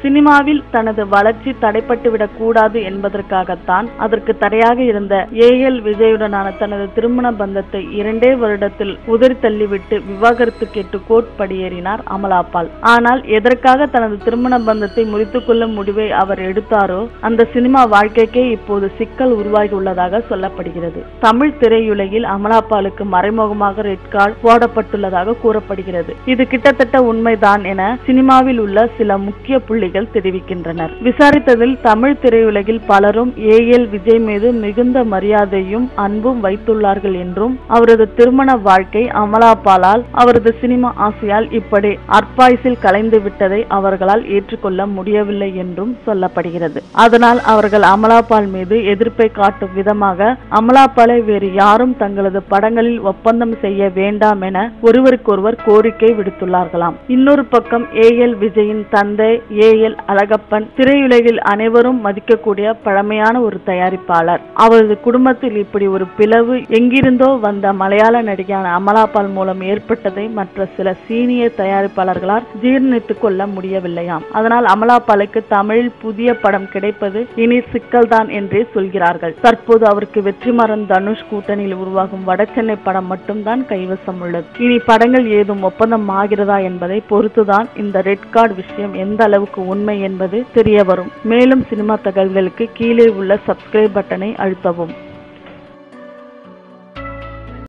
சினிமாவில் தனது வளர்ச்சி தடைப்பட்டுவிடக் கூடாது என்பதற்காகத்தான் அதற்கு தடையாக இருந்த ஏ எல் விஜயுடனான தனது திருமண பந்தத்தை இரண்டே வருடத்தில் உதறி தள்ளிவிட்டு விவாகரத்து கேட்டு கோர்ட் படியேறினார் அமலாபால் ஆனால் எதற்காக தனது திருமண பந்தத்தை முறித்துக் கொள்ளும் முடிவை அவர் எடுத்தாரோ அந்த சினிமா வாழ்க்கைக்கே இப்போது சிக்கல் உருவாகி உள்ளதாக சொல்லப்படுகிறது தமிழ் திரையுலகில் அமலாபாலுக்கு மறைமுகமாக ரெட் கார்டு போடப்பட்டுள்ளதாக கூறப்படுகிறது இது கிட்டத்தட்ட உண்மைதான் என சினிமாவில் உள்ள சில முக்கிய புள்ளிகள் தெரிவிக்கின்றனர் விசாரித்ததில் தமிழ் திரையுலகில் பலரும் ஏ எல் விஜய் மீது மிகுந்த மரியாதையும் அன்பும் வைத்துள்ளார்கள் என்றும் அவரது திருமண வாழ்க்கை அமலாபாலால் அவரது சினிமா ஆசையால் இப்படி அற்பாயுசில் கலைந்து விட்டதை அவர்களால் ஏற்றுக்கொள்ள முடியவில்லை என்றும் சொல்லப்படுகிறது அதனால் அவர்கள் அமலாபால் மீது எதிர்ப்பை காட்டும் விதமாக அமலாபாலை வேறு யாரும் தங்களது படங்களில் ஒப்பந்தம் செய்ய வேண்டாம் என ஒருவருக்கொருவர் கோரிக்கை விடுத்துள்ளார்களாம் இன்னொரு பக்கம் ஏ எல் விஜயின் தந்தை ஏ எல் அழகப்பன் திரையுலகில் அனைவரும் மதிக்கக்கூடிய பழமையான ஒரு தயாரிப்பாளர் அவரது குடும்பத்தில் இப்படி ஒரு பிளவு எங்கிருந்தோ வந்த மலையாள நடிகையான அமலாபால் மூலம் ஏற்பட்டதை மற்ற சில சீனியர் தயாரிப்பாளர்களால் ஜீர்ணித்துக் கொள்ள முடியவில்லையாம் அதனால் அமலாபாலுக்கு தமிழில் புதிய படம் கிடைப்பது இனி சிக்கல்தான் என்றே சொல்கிறார்கள் தற்போது அவருக்கு வெற்றிமாறன் தனுஷ் கூட்டணியில் உருவாகும் வடசென்னை படம் மட்டும்தான் கைவசம் உள்ளது இனி படங்கள் ஏதும் ஒப்பந்தம் ஆகிறதா என்பதை பொறுத்துதான் இந்த ரெட் கார்டு விஷயம் எந்த அளவுக்கு உண்மை என்பது தெரிய வரும் மேலும் சினிமா தகவல்களுக்கு கீழே உள்ள சப்ஸ்கிரைப் பட்டனை அழுத்தவும்